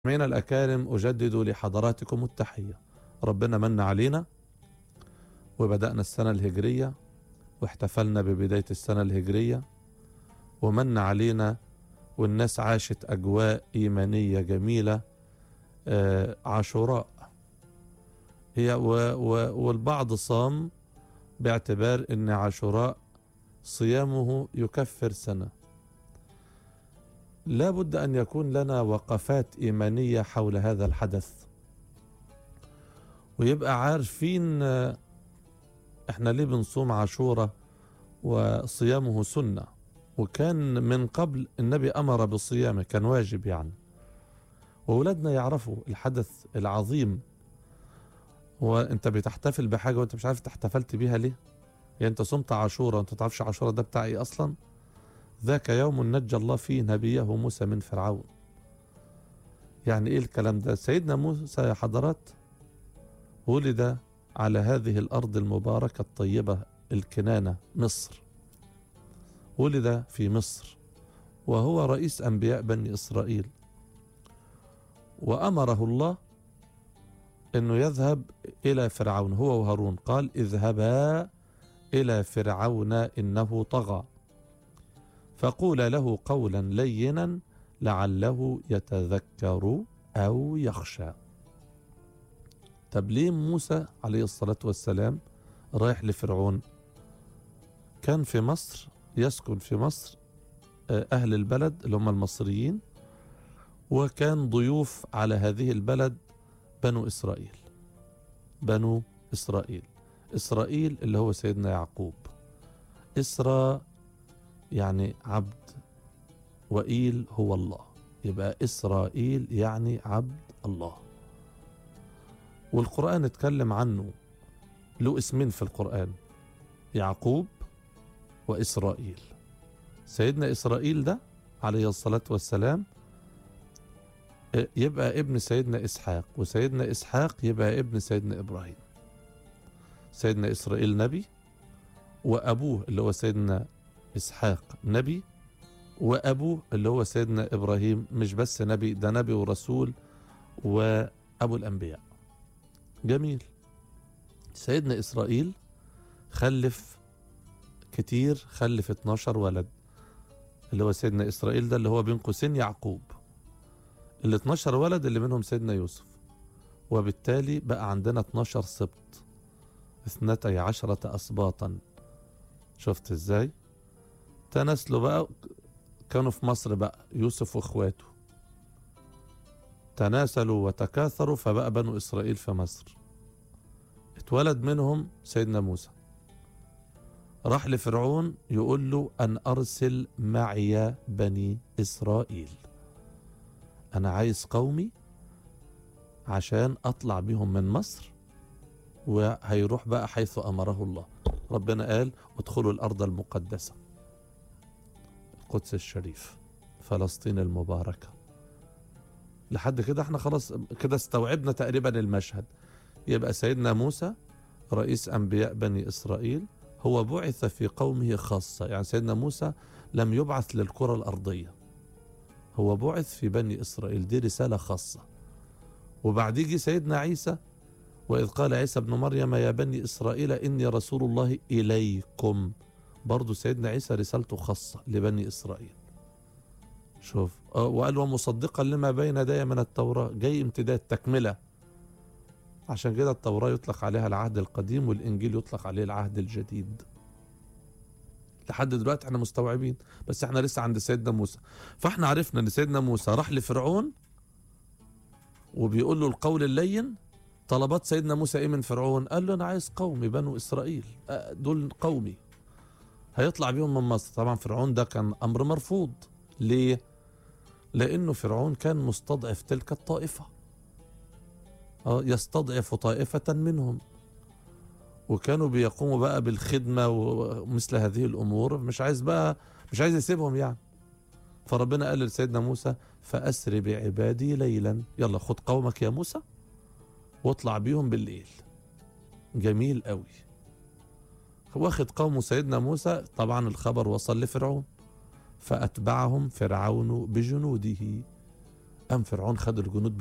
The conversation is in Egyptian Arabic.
مستمعينا الأكارم أجدد لحضراتكم التحية ربنا من علينا وبدأنا السنة الهجرية واحتفلنا ببداية السنة الهجرية ومن علينا والناس عاشت أجواء إيمانية جميلة آه، عاشوراء هي و و والبعض صام باعتبار أن عاشوراء صيامه يكفر سنة لا بد أن يكون لنا وقفات إيمانية حول هذا الحدث ويبقى عارفين آه، احنا ليه بنصوم عاشورة وصيامه سنة وكان من قبل النبي أمر بصيامه كان واجب يعني وأولادنا يعرفوا الحدث العظيم وانت بتحتفل بحاجة وانت مش عارف انت احتفلت بيها ليه يعني انت صمت عاشورة وانت تعرفش عاشورة ده بتاع ايه اصلا ذاك يوم نجى الله فيه نبيه موسى من فرعون يعني ايه الكلام ده سيدنا موسى يا حضرات ولد على هذه الارض المباركه الطيبه الكنانه مصر ولد في مصر وهو رئيس انبياء بني اسرائيل وامره الله انه يذهب الى فرعون هو وهارون قال اذهبا الى فرعون انه طغى فقول له قولا لينا لعله يتذكر او يخشى طب ليه موسى عليه الصلاة والسلام رايح لفرعون كان في مصر يسكن في مصر آه، أهل البلد اللي هم المصريين وكان ضيوف على هذه البلد بنو إسرائيل بنو إسرائيل إسرائيل اللي هو سيدنا يعقوب إسرا يعني عبد وإيل هو الله يبقى إسرائيل يعني عبد الله والقرآن اتكلم عنه له اسمين في القرآن يعقوب وإسرائيل سيدنا إسرائيل ده عليه الصلاة والسلام اه، يبقى ابن سيدنا إسحاق وسيدنا إسحاق يبقى ابن سيدنا إبراهيم سيدنا إسرائيل نبي وأبوه اللي هو سيدنا إسحاق نبي وأبوه اللي هو سيدنا إبراهيم مش بس نبي ده نبي ورسول وأبو الأنبياء جميل سيدنا إسرائيل خلف كتير خلف 12 ولد اللي هو سيدنا إسرائيل ده اللي هو بين قوسين يعقوب ال 12 ولد اللي منهم سيدنا يوسف وبالتالي بقى عندنا 12 سبط اثنتي عشرة أسباطا شفت ازاي تناسلوا بقى كانوا في مصر بقى يوسف واخواته تناسلوا وتكاثروا فبقى بنو إسرائيل في مصر اتولد منهم سيدنا موسى راح لفرعون يقول له أن أرسل معي بني إسرائيل أنا عايز قومي عشان أطلع بهم من مصر وهيروح بقى حيث أمره الله ربنا قال ادخلوا الأرض المقدسة القدس الشريف فلسطين المباركة لحد كده احنا خلاص كده استوعبنا تقريبا المشهد يبقى سيدنا موسى رئيس أنبياء بني إسرائيل هو بعث في قومه خاصة يعني سيدنا موسى لم يبعث للكرة الأرضية هو بعث في بني إسرائيل دي رسالة خاصة وبعد يجي سيدنا عيسى وإذ قال عيسى ابن مريم يا بني إسرائيل إني رسول الله إليكم برضو سيدنا عيسى رسالته خاصة لبني إسرائيل شوف آه، وقال ومصدقا لما بين يدي من التوراة جاي امتداد تكملة عشان كده التوراة يطلق عليها العهد القديم والإنجيل يطلق عليه العهد الجديد لحد دلوقتي احنا مستوعبين بس احنا لسه عند سيدنا موسى فاحنا عرفنا ان سيدنا موسى راح لفرعون وبيقول له القول اللين طلبات سيدنا موسى ايه من فرعون قال له انا عايز قومي بنو اسرائيل آه، دول قومي هيطلع بيهم من مصر طبعا فرعون ده كان امر مرفوض ليه لانه فرعون كان مستضعف تلك الطائفه اه يستضعف طائفه منهم وكانوا بيقوموا بقى بالخدمه ومثل هذه الامور مش عايز بقى مش عايز يسيبهم يعني فربنا قال لسيدنا موسى فاسر بعبادي ليلا يلا خد قومك يا موسى واطلع بيهم بالليل جميل قوي واخد قوم سيدنا موسى طبعا الخبر وصل لفرعون فأتبعهم فرعون بجنوده قام فرعون خد الجنود